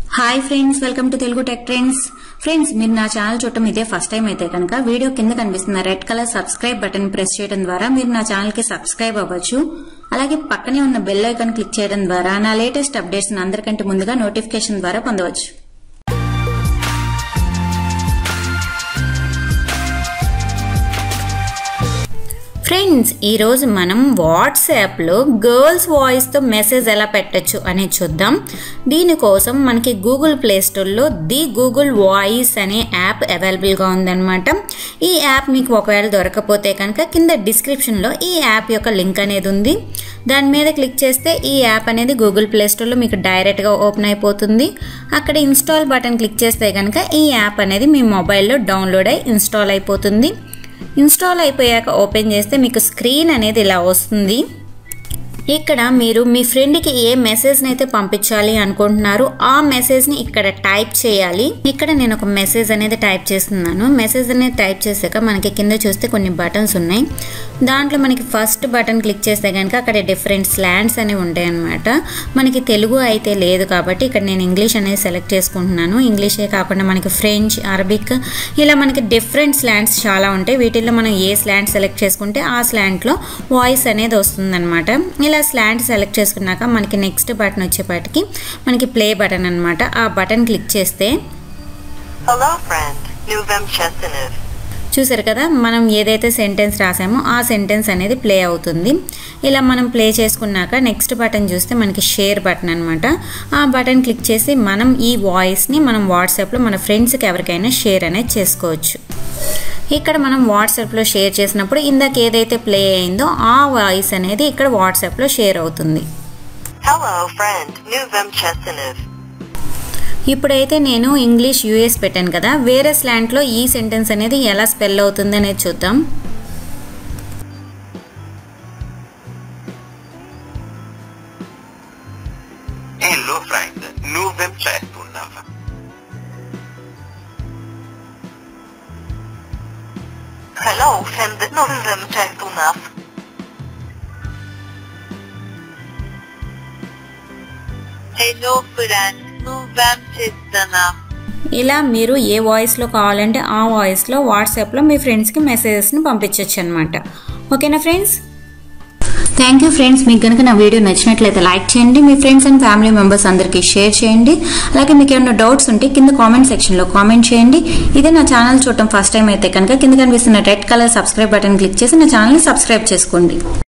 Hi friends welcome to Telugu tech trends friends మీరు నా channel చూడటం ఇదే ఫస్ట్ టైం అయితే కనుక వీడియో కింద కనిపిస్తున్న red colour subscribe button press చేయడం ద్వారా మీరు నా ఛానల్ కి సబ్స్క్రైబ్ అవ్వచ్చు అలాగే పక్కనే ఉన్న బెల్ ఐకాన్ క్లిక్ చేయడం ద్వారా నా లేటెస్ట్ అప్డేట్స్ అందరికంటే ముందుగా నోటిఫికేషన్ ద్వారా పొందవచ్చు ఫ్రెండ్స్ ఈరోజు మనం వాట్సాప్లో గర్ల్స్ వాయిస్తో మెసేజ్ ఎలా పెట్టచ్చు అనేది చూద్దాం దీనికోసం మనకి గూగుల్ ప్లే స్టోర్లో ది గూగుల్ వాయిస్ అనే యాప్ అవైలబుల్గా ఉందన్నమాట ఈ యాప్ మీకు ఒకవేళ దొరకపోతే కనుక కింద డిస్క్రిప్షన్లో ఈ యాప్ యొక్క లింక్ అనేది ఉంది దాని మీద క్లిక్ చేస్తే ఈ యాప్ అనేది గూగుల్ ప్లే స్టోర్లో మీకు డైరెక్ట్గా ఓపెన్ అయిపోతుంది అక్కడ ఇన్స్టాల్ బటన్ క్లిక్ చేస్తే కనుక ఈ యాప్ అనేది మీ మొబైల్లో డౌన్లోడ్ అయి ఇన్స్టాల్ అయిపోతుంది ఇన్స్టాల్ అయిపోయాక ఓపెన్ చేస్తే మీకు స్క్రీన్ అనేది ఇలా వస్తుంది ఇక్కడ మీరు మీ ఫ్రెండ్కి ఏ మెసేజ్ని అయితే పంపించాలి అనుకుంటున్నారు ఆ మెసేజ్ని ఇక్కడ టైప్ చేయాలి ఇక్కడ నేను ఒక మెసేజ్ అనేది టైప్ చేస్తున్నాను మెసేజ్ అనేది టైప్ చేశాక మనకి కింద చూస్తే కొన్ని బటన్స్ ఉన్నాయి దాంట్లో మనకి ఫస్ట్ బటన్ క్లిక్ చేస్తే కనుక అక్కడ డిఫరెంట్ స్లాండ్స్ అనేవి ఉంటాయి అనమాట మనకి తెలుగు అయితే లేదు కాబట్టి ఇక్కడ నేను ఇంగ్లీష్ అనేది సెలెక్ట్ చేసుకుంటున్నాను ఇంగ్లీషే కాకుండా మనకి ఫ్రెంచ్ అరబిక్ ఇలా మనకి డిఫరెంట్ స్లాండ్స్ చాలా ఉంటాయి వీటిల్లో మనం ఏ స్లాండ్ సెలెక్ట్ చేసుకుంటే ఆ స్లాండ్లో వాయిస్ అనేది వస్తుందన్నమాట ఇలా స్లాండ్ సెలెక్ట్ చేసుకున్నాక మనకి నెక్స్ట్ బటన్ వచ్చేపాటికి మనకి ప్లే బటన్ అనమాట ఆ బటన్ క్లిక్ చేస్తే Hello, friend. Nuvem Chesanev. చూసారు కదా మనం ఏదైతే సెంటెన్స్ రాసామో ఆ సెంటెన్స్ అనేది ప్లే అవుతుంది ఇలా మనం ప్లే చేసుకున్నాక నెక్స్ట్ బటన్ చూస్తే మనకి షేర్ బటన్ అనమాట ఆ బటన్ క్లిక్ చేసి మనం ఈ వాయిస్ని మనం వాట్సాప్లో మన ఫ్రెండ్స్కి ఎవరికైనా షేర్ అనేది చేసుకోవచ్చు ఇక్కడ మనం వాట్సాప్లో షేర్ చేసినప్పుడు ఇందాక ఏదైతే ప్లే అయిందో ఆ వాయిస్ అనేది ఇక్కడ వాట్సాప్లో షేర్ అవుతుంది Hello, friend. Nuvem Chesanev. ఇప్పుడైతే నేను ఇంగ్లీష్ యూఎస్ పెట్టాను కదా వేరే స్లాంట్లో ఈ సెంటెన్స్ అనేది ఎలా స్పెల్ అవుతుంది అనేది చూద్దాం Hello friend, Nuvem Chestunav. Hello, friend. Nuvem Chesanev. Hello, friend. Nuvem Chesanev. ఇలా మీరు ఏ వాయిస్లో కావాలంటే ఆ వాయిస్లో వాట్సాప్లో మీ ఫ్రెండ్స్కి మెసేజెస్ని పంపించవచ్చు అనమాట ఓకేనా ఫ్రెండ్స్ థ్యాంక్ యూ ఫ్రెండ్స్ మీకు కనుక నా వీడియో నచ్చినట్లయితే లైక్ చేయండి మీ ఫ్రెండ్స్ అండ్ ఫ్యామిలీ మెంబర్స్ అందరికీ షేర్ చేయండి అలాగే మీకు ఏమైనా డౌట్స్ ఉంటే కింద కామెంట్ సెక్షన్లో కామెంట్ చేయండి ఇదే నా ఛానల్ చూడటం ఫస్ట్ టైం అయితే కనుక కింద కనిపిస్తున్న red colour subscribe button click చేసి నా ఛానల్ని సబ్స్క్రైబ్ చేసుకోండి